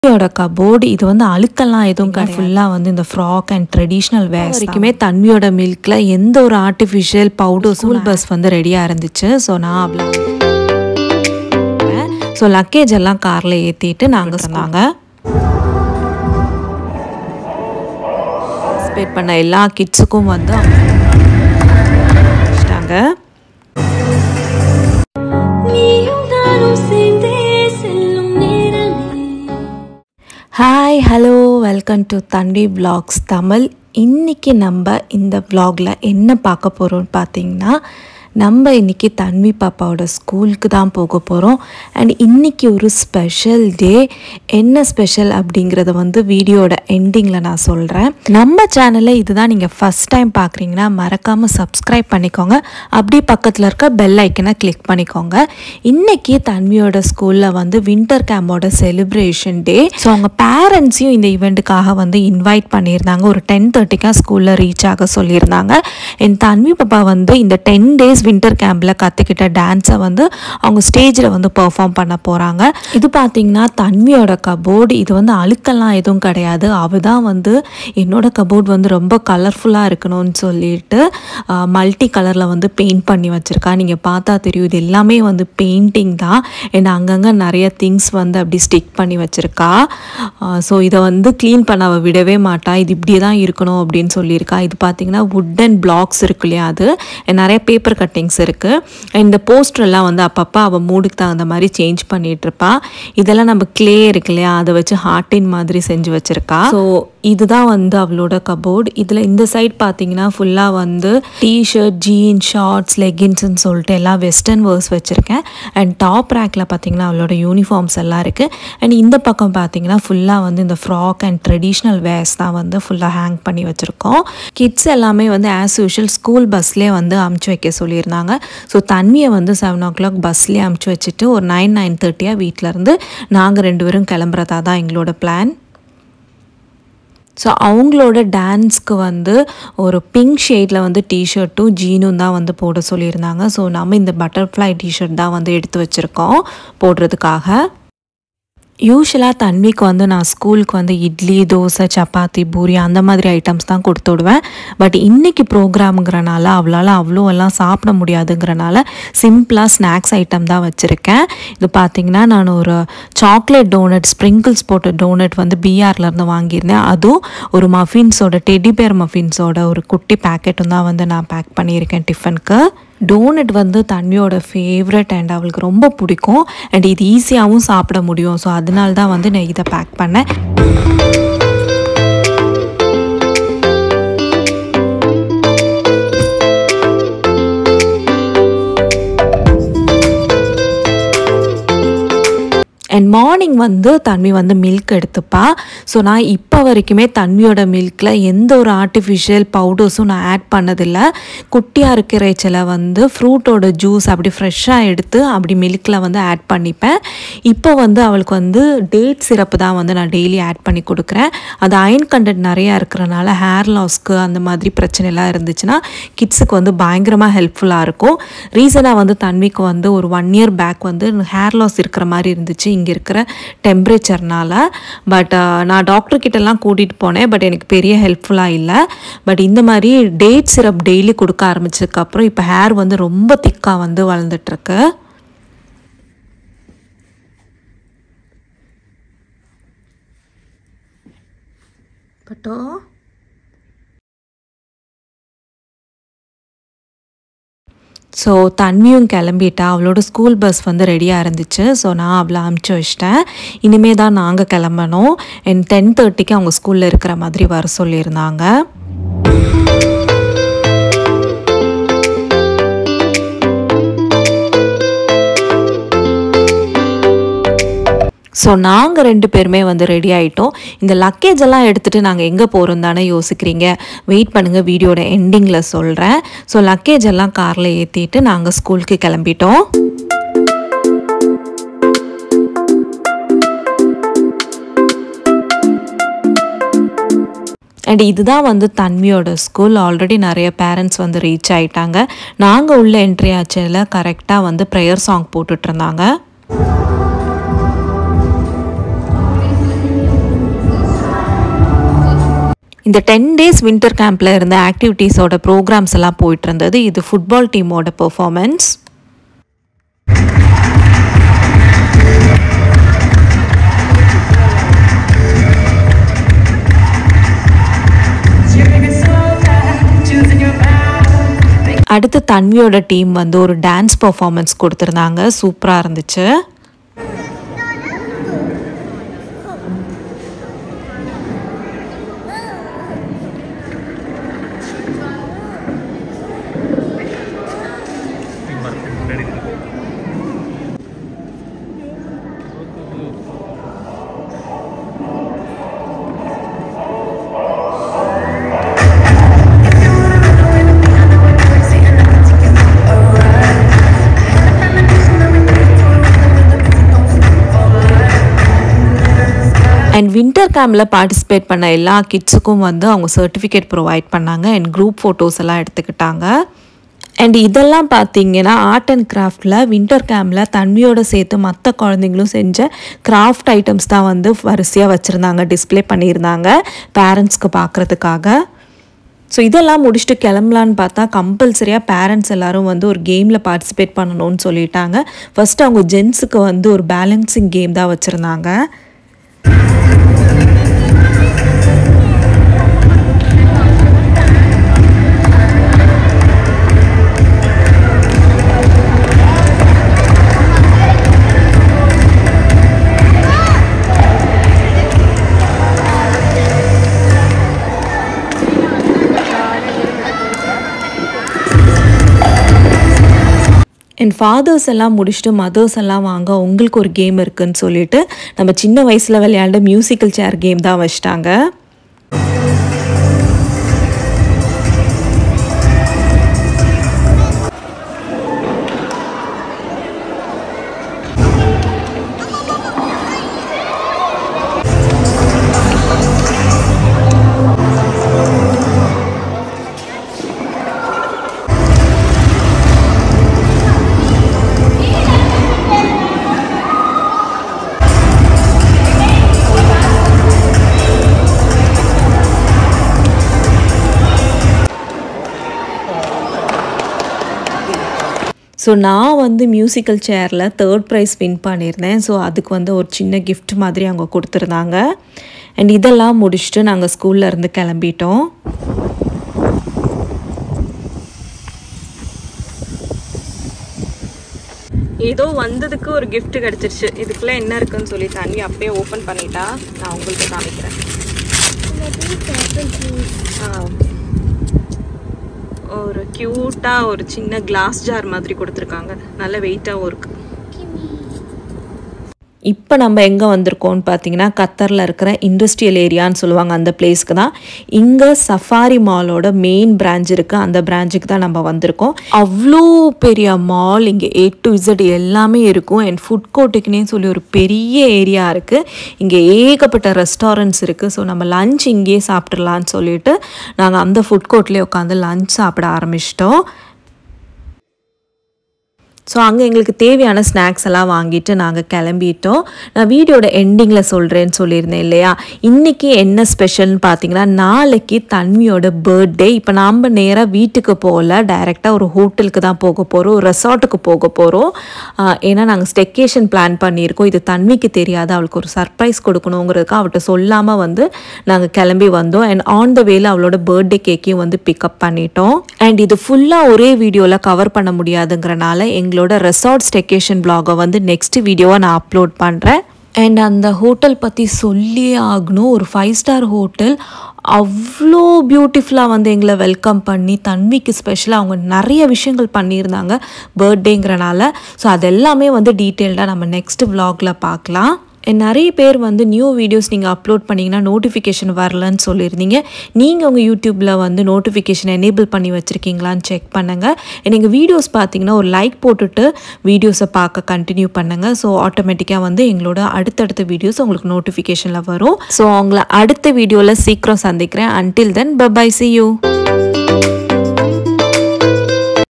தன்வியோட cupboard இது வந்து அழுக்கெல்லாம் எதுவும் கிடையாது ஃபுல்லாக வந்து இந்த ஃப்ராக் அண்ட் ட்ரெடிஷ்னல் வேர் வரைக்குமே தன்வியோட மில்கில் எந்த ஒரு ஆர்டிஃபிஷியல் பவுடர் ஸ்கூல் பஸ் வந்து ரெடியாக இருந்துச்சு ஸோ நான் அவ்வளோ ஸோ லக்கேஜ் எல்லாம் காரில் ஏற்றிட்டு நாங்கள் சொன்னாங்க பார்ட்டிசிபேட் பண்ண எல்லா கிட்ஸுக்கும் வந்து வச்சிட்டாங்க நீயும் நானும் சேர்ந்தே செல்லும் நேரமே hi hello welcome to Tanvi vlogs Tamil இன்றைக்கி நம்ம இந்த vlogல என்ன பார்க்க போகிறோம்னு பார்த்தீங்கன்னா நம்ம இன்றைக்கி தன்வி பாப்பாவோட ஸ்கூலுக்கு தான் போக போகிறோம் அண்ட் இன்றைக்கி ஒரு ஸ்பெஷல் டே என்ன ஸ்பெஷல் அப்படிங்கிறத வந்து வீடியோட எண்டிங்கில் நான் சொல்கிறேன் நம்ம சேனலில் இதுதான் நீங்கள் ஃபஸ்ட் டைம் பார்க்குறீங்கன்னா மறக்காமல் சப்ஸ்கிரைப் பண்ணிக்கோங்க அப்படியே பக்கத்தில் இருக்க பெல் ஐக்கனை கிளிக் பண்ணிக்கோங்க இன்னைக்கு தன்வியோட ஸ்கூலில் வந்து வின்டர் கேம்போட செலிப்ரேஷன் டே ஸோ அவங்க பேரண்ட்ஸையும் இந்த ஈவெண்ட்டுக்காக வந்து இன்வைட் பண்ணியிருந்தாங்க ஒரு டென் தேர்ட்டிக்காக ஸ்கூலில் ரீச் ஆக சொல்லியிருந்தாங்க என் தன்வி பாப்பா வந்து இந்த டென் டேஸ் வின்டர் கேம்பில் கற்றுக்கிட்ட டான்ஸை வந்து அவங்க ஸ்டேஜில் வந்து பெர்ஃபார்ம் பண்ண போகிறாங்க இது பார்த்தீங்கன்னா தன்வியோட கபோர்டு இது வந்து அழுக்கெல்லாம் எதுவும் கிடையாது அவள் தான் வந்து என்னோட கபோர்டு வந்து ரொம்ப கலர்ஃபுல்லாக இருக்கணும்னு சொல்லிட்டு மல்டி கலரில் வந்து பெயிண்ட் பண்ணி வச்சுருக்கா நீங்கள் பார்த்தா தெரியும் இது எல்லாமே வந்து பெயிண்டிங் தான் ஏன்னா அங்கங்கே நிறைய திங்ஸ் வந்து அப்படி ஸ்டிக் பண்ணி வச்சுருக்கா ஸோ இதை வந்து க்ளீன் பண்ண அவள் விடவே மாட்டா இது இப்படியே தான் இருக்கணும் அப்படின்னு சொல்லியிருக்கா இது பார்த்தீங்கன்னா வுட்டன் பிளாக்ஸ் இருக்கு இல்லையா அது நிறைய பேப்பர் கட்டிங்ஸ் இருக்குது இந்த போஸ்டர்லாம் வந்து அப்பப்போ அவள் மூடுக்கு தகுந்த மாதிரி சேஞ்ச் பண்ணிட்டு இருப்பா இதெல்லாம் நம்ம க்ளே இருக்கு இல்லையா அதை வச்சு ஹார்ட்டின் மாதிரி செஞ்சு வச்சுருக்கா ஸோ இதுதான் வந்து அவளோட கபோர்டு இதில் இந்த சைட் பார்த்தீங்கன்னா ஃபுல்லாக வந்து டிஷர்ட் ஜீன் ஷார்ட்ஸ் லெகின்ஸ்னு சொல்லிட்டு எல்லாம் வெஸ்டர்ன் வேர்ஸ் வச்சுருக்கேன் அண்ட் டாப் ரேக்கில் பார்த்தீங்கன்னா அவளோட யூனிஃபார்ம்ஸ் எல்லாம் இருக்குது அண்ட் இந்த பக்கம் பார்த்தீங்கன்னா ஃபுல்லாக வந்து இந்த ஃப்ராக் அண்ட் ட்ரெடிஷ்னல் வேர்ஸ் தான் வந்து ஃபுல்லாக ஹேங் பண்ணி வச்சுருக்கோம் கிட்ஸ் எல்லாமே வந்து ஆஸ் யூஷுவல் ஸ்கூல் பஸ்லேயே வந்து அமுச்சு வைக்க சொல்லியிருந்தாங்க ஸோ தண்ணியை வந்து செவன் ஓ கிளாக் பஸ்லேயே அமுச்சு வச்சுட்டு ஒரு நைன் நைன் தேர்ட்டியாக வீட்டிலேருந்து நாங்கள் ரெண்டு பேரும் கிளம்புறதா தான் எங்களோட பிளான் ஸோ அவங்களோட டான்ஸ்க்கு வந்து ஒரு பிங்க் ஷேடில் வந்து டிஷர்ட்டும் ஜீனும் தான் வந்து போட சொல்லியிருந்தாங்க ஸோ நம்ம இந்த பட்டர்ஃப்ளை டிஷர்ட் தான் வந்து எடுத்து வச்சுருக்கோம் போடுறதுக்காக யூஸ்வலாக தன்விக்கு வந்து நான் ஸ்கூலுக்கு வந்து இட்லி தோசை சப்பாத்தி பூரி அந்த மாதிரி ஐட்டம்ஸ் தான் கொடுத்து விடுவேன் பட் இன்றைக்கி ப்ரோக்ராமுங்கிறனால அவளால் அவ்வளோ எல்லாம் சாப்பிட முடியாதுங்கிறனால சிம்பிளாக ஸ்நாக்ஸ் ஐட்டம் தான் வச்சுருக்கேன் இது பார்த்திங்கன்னா நான் ஒரு சாக்லேட் டோனட் ஸ்ப்ரிங்கிள்ஸ் போட்ட டோனட் வந்து பிஆர்லேருந்து வாங்கியிருந்தேன் அதுவும் ஒரு மஃபின்ஸோட டெடி பேர் மஃபின்ஸோட ஒரு குட்டி பேக்கெட்டும் தான் வந்து நான் பேக் பண்ணியிருக்கேன் டிஃபனுக்கு டோனட் வந்து தன்வியோட ஃபேவரட் அண்ட் அவளுக்கு ரொம்ப பிடிக்கும் அண்ட் இது ஈஸியாகவும் சாப்பிட முடியும் ஸோ அதனால தான் வந்து நான் இதை பேக் பண்ணேன் அண்ட் மார்னிங் வந்து தன்வி வந்து மில்க் எடுத்துப்பா ஸோ நான் இப்போ வரைக்குமே தன்வியோட மில்கில் எந்த ஒரு ஆர்டிஃபிஷியல் பவுடர்ஸும் நான் ஆட் பண்ணதில்லை குட்டியாக இருக்கிற சில வந்து ஃப்ரூட்டோட ஜூஸ் அப்படி ஃப்ரெஷ்ஷாக எடுத்து அப்படி மில்கில் வந்து ஆட் பண்ணிப்பேன் இப்போ வந்து அவளுக்கு வந்து டேட் சிரப்பு தான் வந்து நான் டெய்லி ஆட் பண்ணி கொடுக்குறேன் அது அயன் கண்டென்ட் நிறையா இருக்கிறனால ஹேர் லாஸ்க்கு அந்த மாதிரி பிரச்சனைலாம் இருந்துச்சுன்னா கிட்ஸுக்கு வந்து பயங்கரமாக ஹெல்ப்ஃபுல்லாக இருக்கும் ரீசனாக வந்து தன்விக்கு வந்து ஒரு ஒன் இயர் பேக் வந்து ஹேர் லாஸ் இருக்கிற மாதிரி இருந்துச்சு இங்கே இருக்கிற டெம்பரேச்சர்னால பட் நான் டாக்டர் கிட்டலாம் கூட்டிகிட்டு போனேன் பட் எனக்கு பெரிய ஹெல்ப்ஃபுல்லாக இல்லை பட் இந்த மாதிரி டேட் சிரப் டெய்லி கொடுக்க ஆரம்பிச்சதுக்கப்புறம் இப்போ ஹேர் வந்து ரொம்ப திக்காக வந்து வளர்ந்துட்டுருக்கு பட்டோ ஸோ தன்வியும் கிளம்பிட்டா அவளோட ஸ்கூல் பஸ் வந்து ரெடியாக இருந்துச்சு ஸோ நான் அவளை அமுச்சு வச்சிட்டேன் இனிமே தான் நாங்கள் கிளம்பணும் அண்ட் டென் தேர்ட்டிக்கு அவங்க ஸ்கூலில் இருக்கிற மாதிரி வர சொல்லியிருந்தாங்க ஸோ நாங்கள் ரெண்டு பேருமே வந்து ரெடி ஆகிட்டோம் இந்த லக்கேஜ் எல்லாம் எடுத்துகிட்டு நாங்கள் எங்கே போகிறோம் தானே யோசிக்கிறீங்க வெயிட் பண்ணுங்கள் வீடியோட எண்டிங்கில் சொல்கிறேன் ஸோ லக்கேஜ் எல்லாம் காரில் ஏற்றிட்டு நாங்கள் ஸ்கூலுக்கு கிளம்பிட்டோம் அண்ட் இதுதான் வந்து தன்வியோட ஸ்கூல் ஆல்ரெடி நிறைய பேரண்ட்ஸ் வந்து ரீச் ஆயிட்டாங்க நாங்கள் உள்ள என்ட்ரி ஆச்சில் கரெக்டாக வந்து ப்ரேயர் சாங் போட்டுட்டு இருந்தாங்க இந்த டென் டேஸ் வின்டர் கேம்பில் இருந்த ஆக்டிவிட்டீஸோட ப்ரோக்ராம்ஸ் எல்லாம் போயிட்டு இருந்தது இது ஃபுட்பால் டீமோட பெர்ஃபார்மன்ஸ் அடுத்து தன்வியோட டீம் வந்து ஒரு டான்ஸ் பர்ஃபார்மன்ஸ் கொடுத்துருந்தாங்க சூப்பராக இருந்துச்சு அண்ட் வின்டர் கேம்பில் பார்ட்டிசிபேட் பண்ண எல்லா கிட்ஸுக்கும் வந்து அவங்க சர்டிஃபிகேட் ப்ரொவைட் பண்ணாங்க அண்ட் குரூப் ஃபோட்டோஸ் எல்லாம் எடுத்துக்கிட்டாங்க அண்ட் இதெல்லாம் பார்த்தீங்கன்னா ஆர்ட் அண்ட் கிராஃப்டில் வின்டர் கேம்பில் தன்வியோட சேர்த்து மற்ற குழந்தைங்களும் செஞ்ச கிராஃப்ட் ஐட்டம்ஸ் தான் வந்து வரிசையாக வச்சுருந்தாங்க டிஸ்ப்ளே பண்ணியிருந்தாங்க பேரண்ட்ஸ்க்கு பார்க்குறதுக்காக ஸோ இதெல்லாம் முடிச்சுட்டு கிளம்பலான்னு பார்த்தா கம்பல்சரியாக பேரண்ட்ஸ் எல்லாரும் வந்து ஒரு கேமில் பார்ட்டிசிபேட் பண்ணணும்னு சொல்லிட்டாங்க ஃபஸ்ட்டு அவங்க ஜென்ஸுக்கு வந்து ஒரு பேலன்சிங் கேம் தான் வச்சுருந்தாங்க என் ஃபாதர்ஸ் எல்லாம் முடிச்சுட்டு மதர்ஸ் எல்லாம் வாங்க உங்களுக்கு ஒரு கேம் இருக்குன்னு சொல்லிட்டு நம்ம சின்ன வயசில் விளையாண்ட மியூசிக்கல் சேர் கேம் தான் வச்சிட்டாங்க ஸோ நான் வந்து மியூசிக்கல் சேரில் தேர்ட் ப்ரைஸ் வின் பண்ணியிருந்தேன் ஸோ அதுக்கு வந்து ஒரு சின்ன gift மாதிரி அவங்க கொடுத்துருந்தாங்க அண்ட் இதெல்லாம் முடிச்சுட்டு நாங்கள் ஸ்கூல்ல இருந்து கிளம்பிட்டோம் ஏதோ வந்ததுக்கு ஒரு gift கிடைச்சிருச்சு இதுக்குள்ள என்ன இருக்குன்னு சொல்லி தண்ணி அப்படியே ஓப்பன் பண்ணிட்டா நான் உங்களுக்கு காமிக்கிறேன் ஆ, ஒரு க்யூட்டாக ஒரு சின்ன கிளாஸ் ஜார் மாதிரி கொடுத்துருக்காங்க நல்ல வெயிட்டாகவும் இருக்கு இப்போ நம்ம எங்கே வந்திருக்கோம்னு பார்த்தீங்கன்னா கத்தரில் இருக்கிற இண்டஸ்ட்ரியல் ஏரியான்னு சொல்லுவாங்க அந்த பிளேஸ்க்கு தான் இங்கே சஃபாரி மாலோட மெயின் பிரான்ச் இருக்குது அந்த பிரான்ச்சுக்கு தான் நம்ம வந்திருக்கோம் அவ்வளோ பெரிய மால் இங்கே ஏ டு இசட் எல்லாமே இருக்கும் அண்ட் ஃபுட் கோர்ட்டுக்குனே சொல்லி ஒரு பெரிய ஏரியா இருக்குது இங்கே ஏகப்பட்ட ரெஸ்டாரண்ட்ஸ் இருக்குது ஸோ நம்ம லஞ்ச் இங்கேயே சாப்பிட்றலான்னு சொல்லிட்டு நாங்கள் அந்த ஃபுட் கோர்ட்லேயே உட்காந்து லஞ்ச் சாப்பிட ஆரம்பிச்சிட்டோம் ஸோ அங்கே எங்களுக்கு தேவையான ஸ்நாக்ஸ் எல்லாம் வாங்கிட்டு நாங்கள் கிளம்பிட்டோம் நான் வீடியோட எண்டிங்கில் சொல்கிறேன்னு சொல்லியிருந்தேன் இல்லையா இன்றைக்கி என்ன ஸ்பெஷல்னு பார்த்தீங்கன்னா நாளைக்கு தன்வியோட பர்த்டே இப்போ நாம் நேராக வீட்டுக்கு போகல டைரெக்டாக ஒரு ஹோட்டலுக்கு தான் போக போகிறோம் ஒரு ரெசார்ட்டுக்கு போக போகிறோம் ஏன்னா நாங்கள் ஸ்டெக்கேஷன் பிளான் பண்ணியிருக்கோம் இது தன்விக்கு தெரியாது அவளுக்கு ஒரு சர்ப்ரைஸ் கொடுக்கணுங்கிறதுக்கு அவள்கிட்ட சொல்லாமல் வந்து நாங்கள் கிளம்பி வந்தோம் அண்ட் ஆன் த வேல அவளோட பர்த்டே கேக்கையும் வந்து பிக்கப் பண்ணிட்டோம் அண்ட் இது ஃபுல்லாக ஒரே வீடியோவில் கவர் பண்ண முடியாதுங்கிறனால எங்களோட ரெசார்ட் ஸ்டெக்கேஷன் பிளாகை வந்து நெக்ஸ்ட் வீடியோவை நான் அப்லோட் பண்ணுறேன் அண்ட் அந்த ஹோட்டல் பற்றி சொல்லியே ஆகணும் ஒரு ஃபைவ் ஸ்டார் ஹோட்டல் அவ்வளோ பியூட்டிஃபுல்லாக வந்து எங்களை வெல்கம் பண்ணி தன்விக்கு ஸ்பெஷலாக அவங்க நிறைய விஷயங்கள் பண்ணியிருந்தாங்க பர்த்டேங்கிறனால ஸோ அதெல்லாமே வந்து டீட்டெயில்டாக நம்ம நெக்ஸ்ட் vlogல பார்க்கலாம் And நிறைய பேர் வந்து நியூ வீடியோஸ் நீங்கள் அப்லோட் பண்ணிங்கன்னா நோட்டிஃபிகேஷன் வரலன்னு சொல்லியிருந்தீங்க நீங்கள் உங்கள் யூடியூப்பில் வந்து நோட்டிஃபிகேஷன் எனேபிள் பண்ணி வச்சுருக்கீங்களான்னு செக் பண்ணுங்கள் நீங்கள் வீடியோஸ் பார்த்தீங்கன்னா ஒரு லைக் போட்டுட்டு வீடியோஸை பார்க்க கண்டினியூ பண்ணுங்கள் ஸோ ஆட்டோமேட்டிக்காக வந்து எங்களோட அடுத்தடுத்த வீடியோஸ் உங்களுக்கு நோட்டிஃபிகேஷனில் வரும் ஸோ உங்களை அடுத்த வீடியோவில் சீக்கிரம் சந்திக்கிறேன் until then bye see you